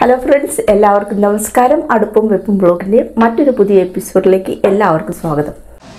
Hello friends എല്ലാവർക്കും നമസ്കാരം അടുപ്പും വെപ്പും ബ്ലോഗിൻ്റെ മറ്റൊരു പുതിയ എപ്പിസോഡിലേക്ക് എല്ലാവർക്കും സ്വാഗതം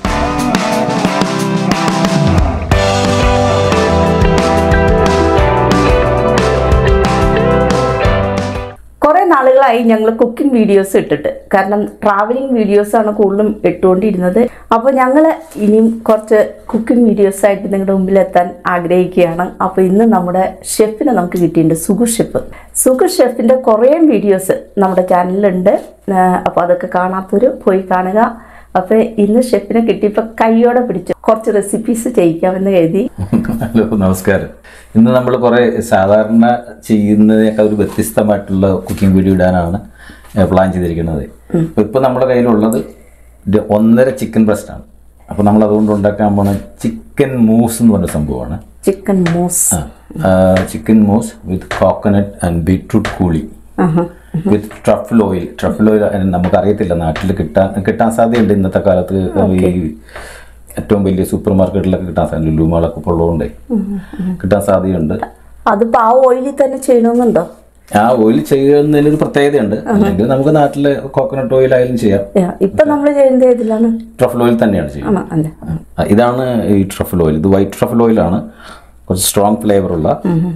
കുറേ നാളുകളായി ഞങ്ങൾ കുക്കിംഗ് വീഡിയോസ് ഇട്ടിട്ട് കാരണം ട്രാവലിംഗ് വീഡിയോസാണ് കൂടുതലും ഇട്ടുകൊണ്ടിരുന്നത് അപ്പോൾ ഞങ്ങൾ ഇനിയും കുറച്ച് കുക്കിംഗ് വീഡിയോസായിട്ട് നിങ്ങളുടെ മുമ്പിൽ എത്താൻ ആഗ്രഹിക്കുകയാണ് അപ്പോൾ ഇന്ന് നമ്മുടെ ഷെഫിനെ നമുക്ക് കിട്ടിയിട്ടുണ്ട് സുഗു ഷെഫ് സുഗു ഷെഫിൻ്റെ കുറേ വീഡിയോസ് നമ്മുടെ ചാനലിലുണ്ട് അപ്പോൾ അതൊക്കെ കാണാത്തവർ പോയി കാണുക അപ്പോൾ ഇന്ന് ഷെഫിനെ കിട്ടിയപ്പോൾ കൈയോടെ പിടിച്ചു കുറച്ച് റെസിപ്പീസ് ചെയ്യിക്കാമെന്ന് കരുതി ഹലോ നമസ്കാരം ഇന്ന് നമ്മൾ കുറേ സാധാരണ ചെയ്യുന്നതിനേക്കാൾ ഒരു വ്യത്യസ്തമായിട്ടുള്ള കുക്കിംഗ് വീഡിയോ ഇടാനാണ് ഏഹ്, പ്ലാൻ ചെയ്തിരിക്കുന്നത് അപ്പോൾ ഇപ്പോൾ നമ്മുടെ കയ്യിലുള്ളത് ഒരു ഒന്നര ചിക്കൻ ബ്രസ്റ്റ് ആണ് അപ്പോൾ നമ്മൾ അതുകൊണ്ട് ഉണ്ടാക്കാൻ പോണ ചിക്കൻ മൂസ് എന്ന് പറഞ്ഞ സംഭവമാണ് chicken mousse chicken mousse with coconut and beetroot coulis with truffle oil truffle oil നമുക്ക് അറിയത്തില്ല നാട്ടിൽ കിട്ടാൻ കിട്ടാൻ സാധ്യതയുണ്ട് ഇന്നത്തെ കാലത്ത് ഈ ഏറ്റവും വലിയ സൂപ്പർ മാർക്കറ്റിലൊക്കെ കിട്ടാൻ സാധ്യത ലുലുമാളൊക്കെ ഇപ്പോൾ ഉള്ളതുകൊണ്ടേ കിട്ടാൻ സാധ്യതയുണ്ട് അതിപ്പോൾ ആ ഓയിലിൽ തന്നെ ചെയ്യണമെന്നുണ്ടോ ആ ഓയിൽ ചെയ്യുന്നതിന് ഒരു പ്രത്യേകതയുണ്ട് അല്ലെങ്കിൽ നമുക്ക് നാട്ടിലെ കോക്കനട്ട് ഓയിൽ ആയാലും ചെയ്യാം Yeah, ഇപ്പൊ നമ്മൾ ചെയ്യുന്നത് ഏതിലാണ് ട്രഫിൾ ഓയിൽ തന്നെയാണ് ചെയ്യുന്നത് ആണോ അല്ല ആ, ഇതാണ് ഈ ട്രഫിൾ ഓയിൽ ഇത് വൈറ്റ് ട്രഫിൾ ഓയിലാണ് കുറച്ച് സ്ട്രോങ് ഫ്ലേവർ ഉള്ള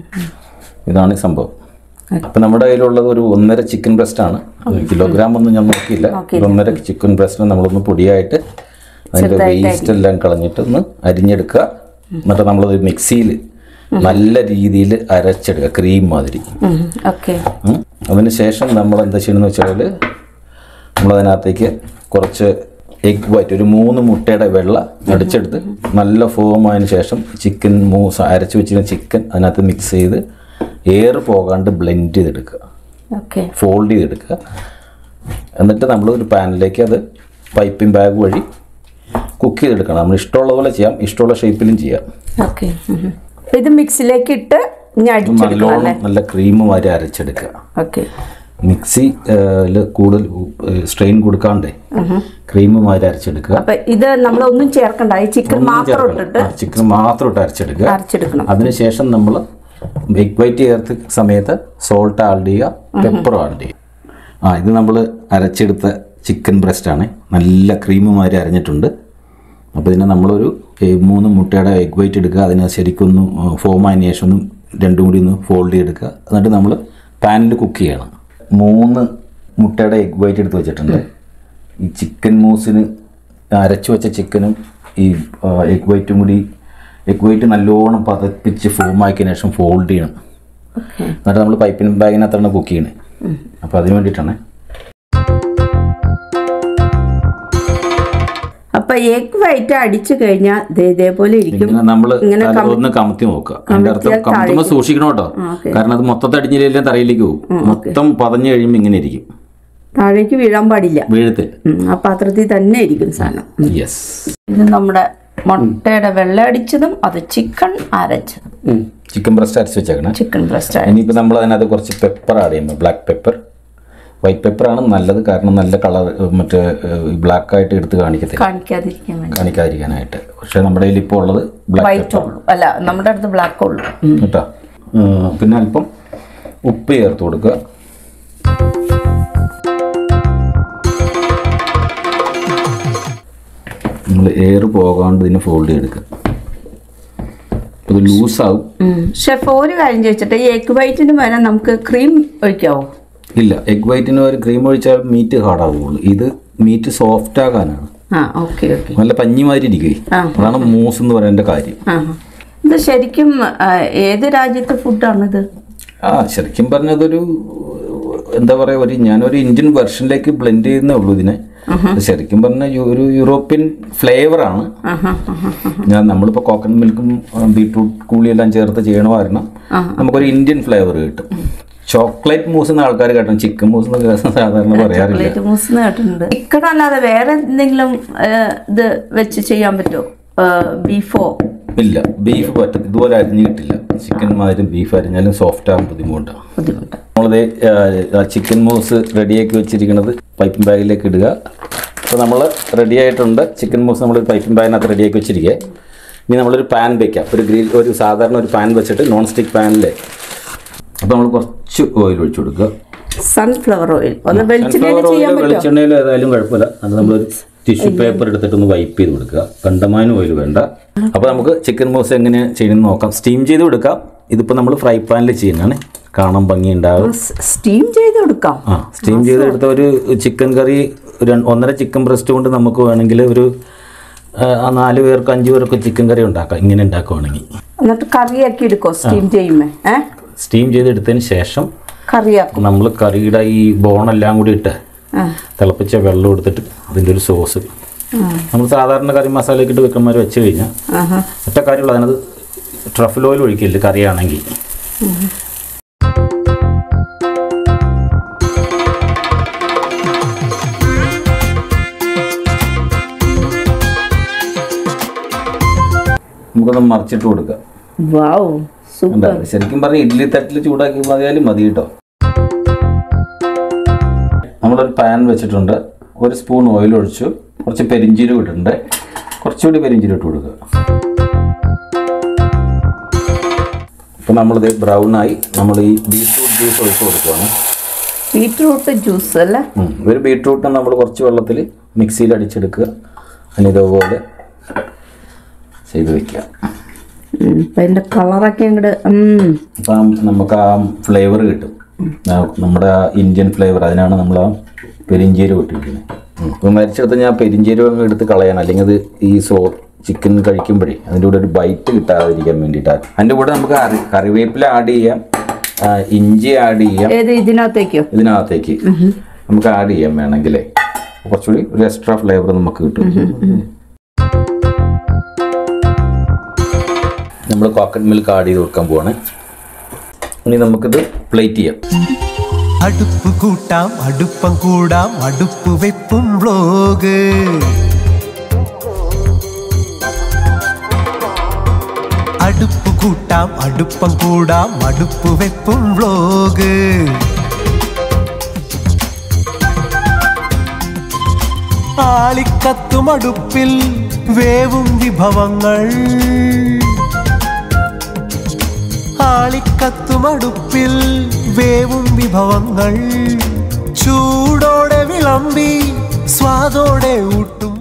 ഇതാണ് ഈ സംഭവം അപ്പം നമ്മുടെ കയ്യിലുള്ളത് ഒരു ഒന്നര ചിക്കൻ ബ്രസ്റ്റ് ആണ് കിലോഗ്രാം ഒന്നും ഞാൻ നോക്കിയില്ല ഒരു ഒന്നര ചിക്കൻ ബ്രസ്റ്റിന് നമ്മളൊന്ന് പൊടിയായിട്ട് അതിൻ്റെ വേസ്റ്റ് എല്ലാം കളഞ്ഞിട്ട് ഒന്ന് അരിഞ്ഞെടുക്കുക എന്നിട്ട് നമ്മളത് മിക്സിയിൽ നല്ല രീതിയിൽ അരച്ചെടുക്കുക ക്രീം മാതിരി ഓക്കെ ഉം. അതിന് ശേഷം നമ്മൾ എന്താ ചെയ്യണമെന്ന് വെച്ചാൽ നമ്മളതിനകത്തേക്ക് കുറച്ച് എഗ് വൈറ്റ് ഒരു മൂന്ന് മുട്ടയുടെ വെള്ള അടിച്ചെടുത്ത് നല്ല ഫോം ആയതിനു ശേഷം ചിക്കൻ മൂസ് അരച്ച് വെച്ചിരുന്ന ചിക്കൻ അതിനകത്ത് മിക്സ് ചെയ്ത് എയർ പോകാണ്ട് ബ്ലെൻഡ് ചെയ്തെടുക്കുക ഓക്കെ ഫോൾഡ് ചെയ്തെടുക്കുക എന്നിട്ട് നമ്മൾ ഒരു പാനിലേക്ക് അത് പൈപ്പിംഗ് ബാഗ് വഴി കുക്ക് ചെയ്തെടുക്കണം നമ്മൾ ഇഷ്ടമുള്ള പോലെ ചെയ്യാം ഇഷ്ടമുള്ള ഷേപ്പിലും ചെയ്യാം ഓക്കെ ഇത് മിക്സിലേക്ക് ഇട്ട് ഇനി അടിച്ചെടുക്കണം അല്ലേ നല്ലോണം നല്ല ക്രീം മാതിരി അരച്ചെടുക്കുക ഓക്കെ മിക്സി ല് കൂടുതൽ സ്ട്രെയിൻ കൊടുക്കാണ്ടേ ക്രീം മാതിരി അരച്ചെടുക്കുക അപ്പൊ ഇത് നമ്മളൊന്നും ചേർക്കണ്ട ഈ ചിക്കൻ മാത്രം ഇട്ടിട്ട് ചിക്കൻ മാത്രം ഇട്ട് അരച്ചെടുക്കുക അരച്ചെടുക്കണം അതിനുശേഷം നമ്മൾ എഗ് വൈറ്റ് ചേർത്ത് സമയത്ത് സോൾട്ട് ആഡ് ചെയ്യുക പെപ്പർ ആഡ് ചെയ്യുക ആ ഇത് നമ്മൾ അരച്ചെടുത്ത ചിക്കൻ ബ്രസ്റ്റ് ആണ് നല്ല ക്രീം മാതിരി അരഞ്ഞിട്ടുണ്ട് അപ്പോൾ ഇതിനെ നമ്മളൊരു ഏ, മൂന്ന് മുട്ടയുടെ എഗ് വൈറ്റ് എടുക്കുക അതിനെ ശരിക്കൊന്ന് ഫോം ആയതിനു ശേഷം ഒന്ന് രണ്ടും കൂടി ഒന്ന് ഫോൾഡ് ചെയ്തെടുക്കുക എന്നിട്ട് നമ്മൾ പാനിൽ കുക്ക് ചെയ്യണം മൂന്ന് മുട്ടയുടെ എഗ് വൈറ്റ് എടുത്ത് വെച്ചിട്ടുണ്ട് ഈ ചിക്കൻ മൂസിന് അരച്ചു വെച്ച ചിക്കനും ഈ എഗ് വൈറ്റും കൂടി എഗ് വൈറ്റ് നല്ലോണം പതപ്പിച്ച് ഫോം ആക്കിയതിനു ശേഷം ഫോൾഡ് ചെയ്യണം ഓക്കെ എന്നിട്ട് നമ്മൾ പൈപ്പിൻ ബാഗിനകത്താണ് കുക്ക് ചെയ്യണത് അപ്പോൾ അതിന് വേണ്ടിയിട്ടാണ് അപ്പൊ എഗ് വൈറ്റ് അടിച്ചു കഴിഞ്ഞാൽ ഇതേപോലെ ഇരിക്കും ഇങ്ങനെ നമ്മൾ ഒന്ന് കമത്തി നോക്കുക അതിന്റെ അർത്ഥം കമത്തുമ്പോൾ സൂക്ഷിക്കണം കേട്ടോ കാരണം അത് മൊത്തത്തിൽ അടിഞ്ഞില്ലെങ്കിൽ തറയിലേക്ക് പോകും മൊത്തം പതഞ്ഞു കഴിയുമ്പോൾ ഇങ്ങനെ ഇരിക്കും താഴേക്ക് വീഴാൻ പാടില്ല വീഴത്തിൽ ഉം, ആ പാത്രത്തിൽ തന്നെ ഇരിക്കും സാധനം യെസ് ഇത് നമ്മുടെ മുട്ടയുടെ വെള്ള അടിച്ചതും അത് ചിക്കൻ അരച്ചതും ചിക്കൻ ബ്രസ്റ്റ് അരച്ച് വെച്ചേക്കണേ ചിക്കൻ ബ്രസ്റ്റ് ഇനിയിപ്പോൾ നമ്മൾ അതിനകത്ത് കുറച്ച് പെപ്പർ ആഡ് ചെയ്യുമ്പോൾ ബ്ലാക്ക് പെപ്പർ വൈറ്റ് പെപ്പറാണ് നല്ലത് കാരണം നല്ല കളർ മറ്റേ ബ്ലാക്ക് ആയിട്ട് എടുത്ത് കാണിക്കത്തില്ല കാണിക്കാതിരിക്കാൻ വേണ്ടി കാണിക്കാതിരിക്കാനായിട്ട് പക്ഷേ നമ്മുടെ കയ്യിൽ ഇപ്പോൾ ഉള്ളത് ബ്ലാക്ക് വൈറ്റ് ഉള്ളൂ അല്ല നമ്മുടെ അടുത്ത് ബ്ലാക്ക് ഉള്ളൂ ഉം. കേട്ടോ ഉം, പിന്നെ അല്പം ഉപ്പ് ചേർത്ത് കൊടുക്കുക നമ്മൾ എയർ പോകാണ്ട് ഇതിനെ ഫോൾഡ് ചെയ്തെടുക്കുക ഇത് ലൂസാവും ഷെഫ് ഒരു കാര്യം ചോദിച്ചിട്ട് ഈ എഗ് വൈറ്റിന് പകരം നമുക്ക് ക്രീം ഒഴിക്കാവോ ഇല്ല എഗ് വൈറ്റിന് ഒരു ക്രീം ഒഴിച്ചാൽ മീറ്റ് ഹാർഡാവുള്ളൂ ഇത് മീറ്റ് സോഫ്റ്റ് ആകാനാണ് ആ ഓക്കെ ഓക്കെ നല്ല പഞ്ഞി മാതിരി ഇരിക്കുവേ ആ. അതാണ് മൂസ് എന്ന് പറയുന്ന കാര്യം ആ ഇത് ശരിക്കും ആ, ഏത് രാജ്യത്തെ ഫുഡാണിത് ആ ശരിക്കും പറഞ്ഞതൊരു എന്താ പറയാ ഒരു ഞാനൊരു ഇന്ത്യൻ വെർഷനിലേക്ക് ബ്ലെൻഡ് ചെയ്യുന്നേ ഉള്ളൂ ഇതിനെ ഇത് ശരിക്കും പറഞ്ഞ ഒരു യൂറോപ്യൻ ഫ്ലേവർ ആണ് ആഹാ, ആഹാ, ആഹാ. ഞാൻ നമ്മളിപ്പോൾ കോക്കനട്ട് മിൽക്കും ബീട്രൂട്ട് കൂളിയെല്ലാം ചേർത്ത് ചെയ്യണ കാരണം നമുക്കൊരു ഇന്ത്യൻ ഫ്ലേവർ കിട്ടും ചോക്ലേറ്റ് മൂസ് എന്ന ആൾക്കാർ കേട്ടോ ചിക്കൻ മൂസ് എന്ന് സാധാരണ പറയാറില്ല ചോക്ലേറ്റ് മൂസ് എന്ന് കേട്ടിട്ടുണ്ട് ചിക്കൻ അല്ലാതെ വേറെ എന്തെങ്കിലും ആ, ഇത് വെച്ച് ചെയ്യാൻ പറ്റുമോ ബീഫോ ഇല്ല ബീഫ് പറ്റും ഇതുപോലെ അരിഞ്ഞ് കിട്ടില്ല ചിക്കൻ മാതിരി ബീഫ് അരിഞ്ഞാലും സോഫ്റ്റ് ആകും ബുദ്ധിമുട്ടാണ് ബുദ്ധിമുട്ട് നമ്മളത് ചിക്കൻ മൂസ് റെഡിയാക്കി വെച്ചിരിക്കുന്നത് പൈപ്പിംഗ് ബാഗിലേക്ക് ഇടുക അപ്പോൾ നമ്മൾ റെഡി ആയിട്ടുണ്ട് ചിക്കൻ മൂസ് നമ്മൾ പൈപ്പിംഗ് ബാഗിനകത്ത് റെഡിയാക്കി വെച്ചിരിക്കുക ഇനി നമ്മളൊരു പാൻ വയ്ക്കാം ഒരു ഗ്രിൽ ഒരു സാധാരണ ഒരു പാൻ വെച്ചിട്ട് നോൺ സ്റ്റിക്ക് പാനിൽ അപ്പോൾ നമ്മൾ കുറച്ച് ഓയിൽ ഒഴിച്ചു കൊടുക്കുക സൺഫ്ലവർ ഓയിൽ ഒന്ന് വെളിച്ചെണ്ണയിൽ Sunflower ചെയ്യാൻ oil പറ്റുമോ വെളിച്ചെണ്ണയിൽ ഏതായാലും കുഴപ്പമില്ല അത് നമ്മളൊരു ടിഷ്യൂ പേപ്പർ എടുത്തിട്ട് ഒന്ന് വൈപ്പ് ചെയ്ത് കൊടുക്കുക കണ്ടമാനം ഓയിൽ വേണ്ട അപ്പോൾ നമുക്ക് ചിക്കൻ മോസ് എങ്ങനെ ചെയ്യുന്നത് നോക്കാം സ്റ്റീം ചെയ്ത് കൊടുക്കാം ഇതിപ്പോൾ നമ്മൾ ഫ്രൈ പാനിൽ ചെയ്യുന്നതാണ് കാണാൻ ഭംഗി ഉണ്ടാവും സ്റ്റീം ചെയ്ത് കൊടുക്കാം ആ സ്റ്റീം ചെയ്തെടുത്ത ഒരു ചിക്കൻ കറി ഒരു ഒന്നര ചിക്കൻ ബ്രസ്റ്റ് കൊണ്ട് നമുക്ക് വേണമെങ്കിൽ ഒരു ആ, ആ നാല് പേർക്ക് അഞ്ച് പേർക്ക് ചിക്കൻ കറി ഉണ്ടാക്കാം ഇങ്ങനെ ഉണ്ടാക്കുവാണെങ്കിൽ എന്നിട്ട് കറിയാക്കി എടുക്കോ സ്റ്റീം ചെയ്യുമ്പോ ഏ സ്റ്റീം ചെയ്തെടുത്തതിന് ശേഷം കറിയാക്കും നമ്മൾ കറിയുടെ ഈ ബോണെല്ലാം കൂടി ഇട്ട് ആ തിളപ്പിച്ച വെള്ളം എടുത്തിട്ട് അതിൻ്റെ ഒരു സോസ് നമ്മൾ സാധാരണ കറി മസാലയൊക്കെ ഇട്ട് വെക്കന്മാർ വെച്ച് കഴിഞ്ഞാൽ ആഹാ ഒറ്റ കാര്യമുള്ള അതിനകത്ത് ട്രഫിൽ ഓയിൽ ഒഴിക്കില്ല കറിയാണെങ്കിൽ നമുക്കൊന്ന് മറിച്ചിട്ട് കൊടുക്കാം വാവ് സൂപ്പർ എന്താ ശരിക്കും പറഞ്ഞ ഇഡ്ഡലി തട്ടിൽ ചൂടാക്കി മതിയാലും മതി കേട്ടോ നമ്മളൊരു പാൻ വെച്ചിട്ടുണ്ട് ഒരു സ്പൂൺ ഓയിൽ ഒഴിച്ചു കുറച്ച് പെരിഞ്ചീരം ഇട്ടിട്ടുണ്ട് കുറച്ചുകൂടി പെരിഞ്ചീരം ഇട്ട് കൊടുക്കുക ഇപ്പം നമ്മളിത് ബ്രൗൺ ആയി നമ്മൾ ഈ ബീട്രൂട്ട് ജ്യൂസ് ഒഴിച്ച് കൊടുക്കുവാണ് ബീറ്റ്റൂട്ട് ജ്യൂസ് അല്ലേ ഉം. ഒരു ബീട്രൂട്ടിനെ നമ്മൾ കുറച്ച് വെള്ളത്തിൽ മിക്സിയിൽ അടിച്ചെടുക്കുക അതിന് ഇതുപോലെ ചെയ്ത് വെക്കുക ഉം, ഇപ്പൊ അതിന്റെ കളറൊക്കെ അങ്ങോട്ട് അപ്പം നമുക്ക് ആ ഫ്ലേവർ കിട്ടും ആ നമ്മുടെ ആ ഇന്ത്യൻ ഫ്ലേവർ അതിനാണ് നമ്മൾ ആ പെരിഞ്ചീരകം ഇട്ടിരിക്കുന്നത് ഇപ്പം മരിച്ചെടുത്ത് ഞാൻ പെരിഞ്ചീരകം അങ്ങ് എടുത്ത് കളയാൻ അല്ലെങ്കിൽ അത് ഈ സോ ചിക്കൻ കഴിക്കുമ്പോഴേ അതിൻ്റെ കൂടെ ഒരു ബൈറ്റ് കിട്ടാതിരിക്കാൻ വേണ്ടിയിട്ടാണ് അതിൻ്റെ കൂടെ നമുക്ക് കറി കറിവേപ്പില ആഡ് ചെയ്യാം ആ, ഇഞ്ചി ആഡ് ചെയ്യാം ഏത് ഇതിനകത്തേക്കോ ഇതിനകത്തേക്ക് നമുക്ക് ആഡ് ചെയ്യാം വേണമെങ്കിലേ കുറച്ചുകൂടി ഒരു എക്സ്ട്രാ ഫ്ലേവർ നമുക്ക് കിട്ടും നമ്മൾ കോക്കറ്റ് മിൽക്ക് ആഡ് ചെയ്ത് കൊടുക്കാൻ പോവാണ് ഇനി നമുക്കിത് പ്ലേറ്റ് ചെയ്യാം അടുപ്പ് കൂട്ടാം അടുപ്പം കൂടാം അടുപ്പ് വെപ്പും വ്ലോഗ് അടുപ്പ് കൂട്ടാം അടുപ്പം കൂടാം അടുപ്പ് വെപ്പും വ്ലോഗ് ആളിക്കത്തും അടുപ്പിൽ വേവും വിഭവങ്ങൾ ആളിക്കത്തുമടുപ്പിൽ വേവും വിഭവങ്ങൾ ചൂടോടെ വിളമ്പി സ്വാദോടെ ഊട്ടും